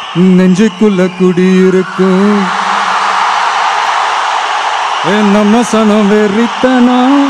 நெஞ்சுக்குள்ள குடியிருக்கும் ஏ நம்ம சனம் வெறித்தனம்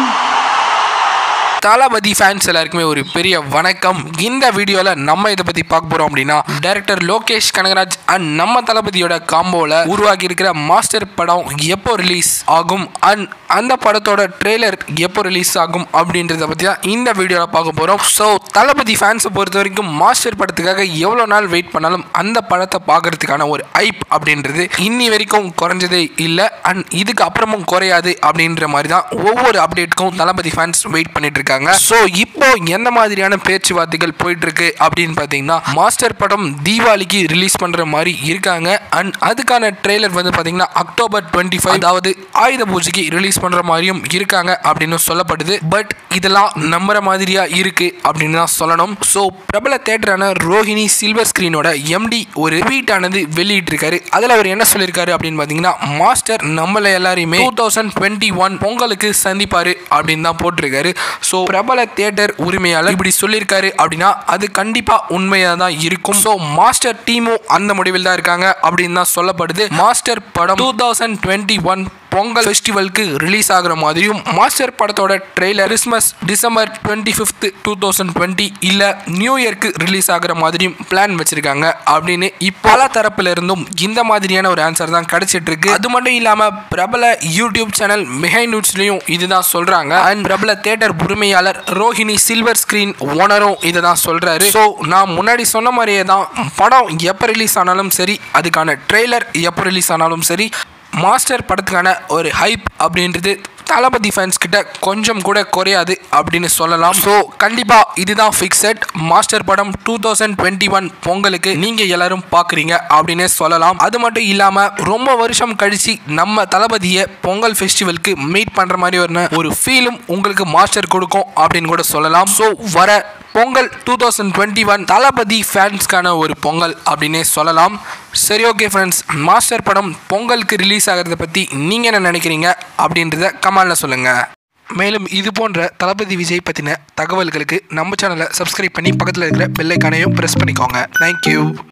தளபதி ஃபேன்ஸ் எல்லாருக்குமே ஒரு பெரிய வணக்கம் இந்த வீடியோவில் நம்ம இதை பற்றி பார்க்க போகிறோம் அப்படின்னா டைரக்டர் லோகேஷ் கனகராஜ் அண்ட் நம்ம தளபதியோட காம்போவில் உருவாகி இருக்கிற மாஸ்டர் படம் எப்போ ரிலீஸ் ஆகும் அண்ட் அந்த படத்தோட ட்ரெய்லர் எப்போ ரிலீஸ் ஆகும் அப்படின்றத பற்றி தான் இந்த வீடியோவில் பார்க்க போகிறோம் ஸோ தளபதி ஃபேன்ஸை பொறுத்த வரைக்கும் மாஸ்டர் படத்துக்காக எவ்வளோ நாள் வெயிட் பண்ணாலும் அந்த படத்தை பார்க்கறதுக்கான ஒரு ஐப் அப்படின்றது இன்னி வரைக்கும் குறைஞ்சதே இல்லை அண்ட் இதுக்கு அப்புறமும் குறையாது அப்படின்ற மாதிரி தான் ஒவ்வொரு அப்டேட்டுக்கும் தளபதி ஃபேன்ஸ் வெயிட் பண்ணிட்டு இருக்காங்க ஸோ இப்போ எந்த மாதிரியான பேச்சுவார்த்தைகள் போயிட்டு இருக்கு அப்படின்னு பார்த்தீங்கன்னா மாஸ்டர் படம் தீபாவளிக்கு ரிலீஸ் பண்ற மாதிரி இருக்காங்க அண்ட் அதுக்கான ட்ரெய்லர் வந்து பார்த்தீங்கன்னா அக்டோபர் டுவெண்ட்டி ஃபைவ் அதாவது ஆயுத பூஜைக்கு ரிலீஸ் பண்ற மாதிரியும் இருக்காங்க அப்படின்னு சொல்லப்படுது பட் இதெல்லாம் நம்புற மாதிரியா இருக்கு அப்படின்னு தான் சொல்லணும் ஸோ பிரபல தேட்டரான ரோஹிணி சில்வர் ஸ்கிரீனோட எம்டி ஒரு ட்வீட் ஆனது வெளியிட்டிருக்காரு அதில் அவர் என்ன சொல்லியிருக்காரு அப்படின்னு பார்த்தீங்கன்னா மாஸ்டர் நம்மள எல்லாரையுமே டூ தௌசண்ட் டுவெண்ட்டி ஒன் பொங்கலுக்கு சந்திப்பாரு அப்படின்னு தான் போட்டிருக்காரு ஸோ பிரபல தியேட்டர் உரிமையாளர் இப்படி சொல்லியிருக்காரு அப்படின்னா அது கண்டிப்பாக உண்மையாக தான் இருக்கும் ஸோ மாஸ்டர் டீமும் அந்த முடிவில் தான் இருக்காங்க அப்படின்னு தான் சொல்லப்படுது மாஸ்டர் படம் two thousand twenty one Pongal ஃபெஸ்டிவலுக்கு ரிலீஸ் ஆகுற மாதிரியும் மாஸ்டர் படத்தோட trailer Christmas December twenty fifth two thousand twenty இல்லை நியூ இயர்க்கு ரிலீஸ் ஆகுற மாதிரியும் பிளான் வச்சிருக்காங்க அப்படின்னு இப்போ பல தரப்புல இருந்தும் இந்த மாதிரியான ஒரு ஆன்சர் தான் கிடைச்சிட்டு இருக்கு அது மட்டும் இல்லாமல் பிரபல யூடியூப் சேனல் மிகை நியூஸ்லையும் இதுதான் சொல்றாங்க அண்ட் பிரபல தேட்டர் உரிமையாளர் ரோஹிணி சில்வர் ஸ்கிரீன் ஓனரும் இதை தான் சொல்றாரு ஸோ நான் முன்னாடி சொன்ன மாதிரியே தான் படம் எப்போ ரிலீஸ் ஆனாலும் சரி அதுக்கான ட்ரெய்லர் எப்போ ரிலீஸ் ஆனாலும் சரி மாஸ்டர் படத்துக்கான ஒரு ஹைப் அப்படின்றது தளபதி ஃபேன்ஸ் கிட்ட கொஞ்சம் கூட குறையாது அப்படின்னு சொல்லலாம் ஸோ கண்டிப்பாக இதுதான் ஃபிக்ஸட் மாஸ்டர் படம் டூ தௌசண்ட் டுவெண்ட்டி ஒன் பொங்கலுக்கு நீங்கள் எல்லாரும் பார்க்குறீங்க அப்படின்னே சொல்லலாம் அது மட்டும் இல்லாமல் ரொம்ப வருஷம் கழிச்சு நம்ம தளபதியை பொங்கல் ஃபெஸ்டிவலுக்கு மீட் பண்ணுற மாதிரி ஒரு ஒரு ஃபீலும் உங்களுக்கு மாஸ்டர் கொடுக்கும் அப்படின்னு கூட சொல்லலாம் ஸோ வர Pongal two thousand twenty one Thalapathy ஃபேன்ஸ்க்கான ஒரு பொங்கல் அப்படின்னே சொல்லலாம் சரி ஓகே ஃப்ரெண்ட்ஸ் மாஸ்டர் படம் பொங்கலுக்கு ரிலீஸ் ஆகிறத பற்றி நீங்கள் என்ன நினைக்கிறீங்க அப்படின்றத கமெண்டில் சொல்லுங்கள் மேலும் இது போன்ற தளபதி விஜய் பற்றின தகவல்களுக்கு நம்ம சேனலை சப்ஸ்கிரைப் பண்ணி பக்கத்தில் இருக்கிற பெல்லைக்கானையும் ப்ரெஸ் பண்ணிக்கோங்க தேங்க்யூ